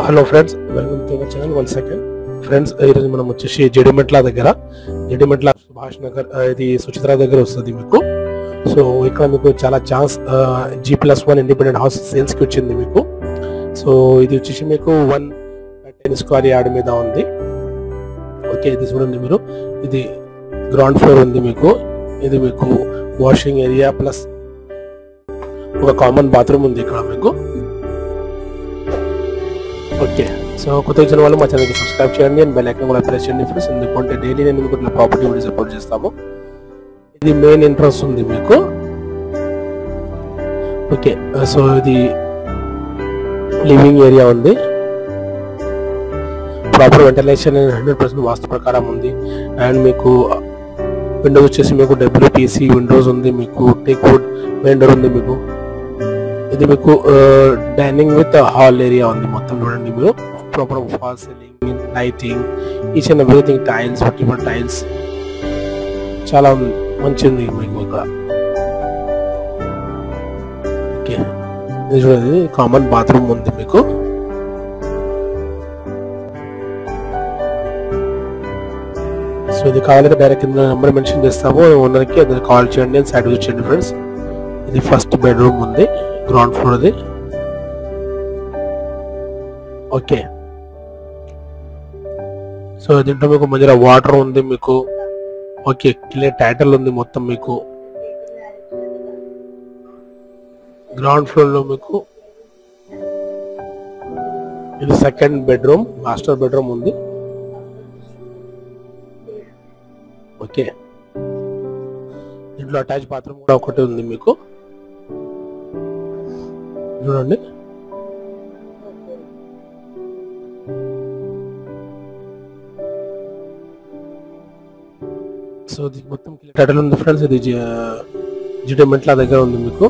hello friends welcome to our channel one second friends ఈరోజు మనం వచ్చేసి జడిమెట్ల దగ్గర జడిమెట్ల సుభాష్ నగర్ ఆ, ఇది సుచిత్ర దగ్గర వస్తుంది మీకు సో ఇక్కడ మీకు చాలా chance G plus one independent house సేల్స్కి వచ్చింది మీకు సో ఇది వచ్చేసి మీకు వన్ టెన్ స్క్వేర్ యార్డ్ మీద ఉంది ఓకే ఇది చూడండి మీరు ఇది గ్రౌండ్ ఫ్లోర్ ఉంది మీకు ఇది మీకు వాషింగ్ ఏరియా ప్లస్ ఒక కామన్ బాత్రూమ్ ఉంది ఇక్కడ మీకు ఓకే సో కొత్త వచ్చిన వాళ్ళు మా ఛానల్కి సబ్స్క్రైబ్ చేయండి అండ్ బెల్ ఐకాన్ కూడా ప్రెస్ చేయండి ఫ్రెండ్స్ ఎందుకంటే డైలీ నేను మీకు ఇట్లా ప్రాపర్టీ వీడియోస్ అప్లోడ్ చేస్తాము ఇది మెయిన్ ఇంట్రెస్ట్ ఉంది మీకు ఓకే సో ఇది లివింగ్ ఏరియా ఉంది ప్రాపర్ వెంటిలేషన్ హండ్రెడ్ పర్సెంట్ వాస్తు ప్రకారం ఉంది అండ్ మీకు విండోస్ వచ్చేసి మీకు డబ్ల్యూపీసీ విండోస్ ఉంది మీకు టేక్ వుడ్ మెయిన్ డోర్ ఉంది మీకు ఇది మీకు డైనింగ్ విత్ హాల్ ఏరియా ఉంది మొత్తం చూడండి మీరు proper fall ceiling lighting each and everything tiles different tiles చాలా మంచిది మీకు ఇక్కడ ఓకే ఇది చూడండి కామన్ బాత్రూమ్ ఉంది మీకు సో ఇది కావాలంటే డైరెక్ట్ కింద నెంబర్ మెన్షన్ చేస్తాము ఓనర్కి అది కాల్ చేయండి అని సైడ్ చేయండి ఫ్రెండ్స్ ఇది ఫస్ట్ బెడ్రూమ్ ఉంది గ్రౌండ్ ఫ్లోర్ అది ఓకే సో దీంట్లో మీకు మధ్యలో వాటర్ ఉంది మీకు ఓకే క్లియర్ టైటిల్ ఉంది మొత్తం మీకు గ్రౌండ్ ఫ్లోర్ లో మీకు ఇది సెకండ్ బెడ్రూమ్ మాస్టర్ బెడ్రూమ్ ఉంది ఓకే దీంట్లో అటాచ్ బాత్రూమ్ కూడా ఒకటి ఉంది మీకు చూడండి సో ఇది మొత్తం టైటిల్ ఉంది ఫ్రెండ్స్ ఇది జిడమెంట్ల దగ్గర ఉంది మీకు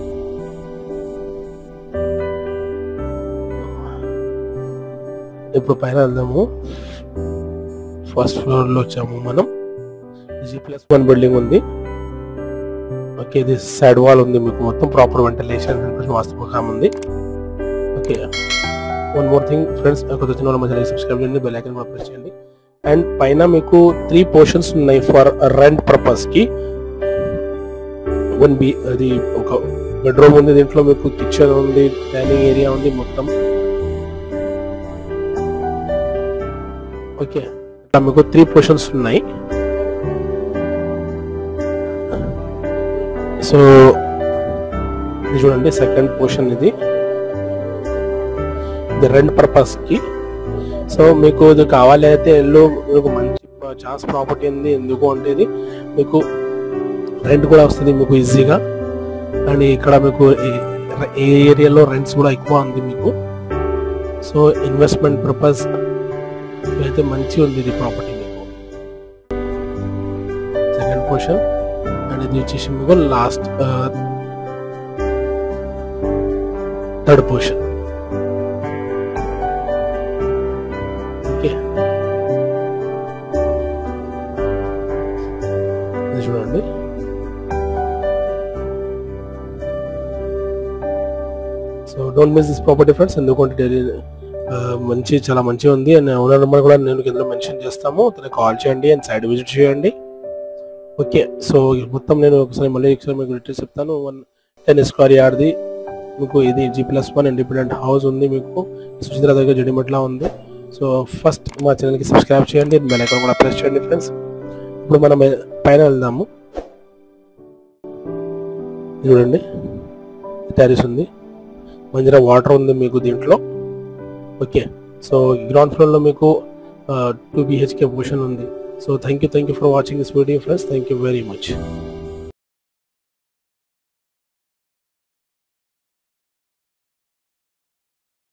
ఇప్పుడు పైన వెళ్దాము ఫస్ట్ ఫ్లోర్ లో వచ్చాము మనం జీ ప్లస్ వన్ బిల్డింగ్ ఉంది ఓకే ఇది సైడ్ వాల్ ఉంది మీకు మొత్తం ప్రాపర్ వెంటిలేషన్ వాస్తు ప్రకారం ఉంది okay one more thing friends కొత్త వచ్చిన వాళ్ళ మధ్య సబ్స్క్రైబ్ చేయండి బెల్ ఐకన్ కూడా ప్రెస్ చేయండి అండ్ పైన మీకు త్రీ పోర్షన్స్ ఉన్నాయి ఫర్ రెంట్ పర్పస్ కి వన్ బి అది ఒక బెడ్రూమ్ ఉంది దీంట్లో మీకు కిచెన్ ఉంది డైనింగ్ ఏరియా ఉంది మొత్తం ఓకే ఇట్లా మీకు త్రీ పోర్షన్స్ ఉన్నాయి సో ఇది చూడండి సెకండ్ పోర్షన్ ఇది ఇది రెంట్ పర్పస్ కి సో మీకు ఇది కావాలి అయితే ఇల్లు మీకు మంచి ఛాన్స్ ప్రాపర్టీ ఉంది ఎందుకు అంటే ఇది మీకు రెంట్ కూడా వస్తుంది మీకు ఈజీగా అండ్ ఇక్కడ మీకు ఈ- ఈ ఏరియాలో రెంట్స్ కూడా ఎక్కువ ఉంది మీకు సో ఇన్వెస్ట్మెంట్ పర్పస్ అయితే మంచి ఉంది ఇది ప్రాపర్టీ మీకు సెకండ్ పోర్షన్ అండ్ ఇది వచ్చేసి మీకు లాస్ట్ థర్డ్ పోర్షన్ ఓకే ఇది చూడండి so don't miss this property friends ఎందుకంటే డైలీ మంచి చాలా మంచిగా ఉంది అండ్ ఓనర్ నెంబర్ కూడా నేను కింద మెన్షన్ చేస్తాము తనకి కాల్ చేయండి అండ్ సైడ్ విజిట్ చేయండి ఓకే సో మొత్తం నేను ఒకసారి మళ్ళీ ఒకసారి మీకు డీటెయిల్స్ చెప్తాను వన్ టెన్ స్క్వేర్ యార్డ్ది మీకు ఇది G plus one independent house ఉంది మీకు సుచిత్ర దగ్గర జడిమెట్లా ఉంది సో ఫస్ట్ మా ఛానల్కి సబ్స్క్రైబ్ చేయండి బెల్ ఐకాన్ కూడా ప్రెస్ చేయండి ఫ్రెండ్స్ ఇప్పుడు మనం పైన వెళ్దాము ఇది చూడండి టెరిస్ ఉంది మంచిగా వాటర్ ఉంది మీకు దీంట్లో ఓకే సో గ్రౌండ్ ఫ్లోర్లో మీకు టూ బిహెచ్కే పోర్షన్ ఉంది so thank you thank you for watching this video friends thank you very much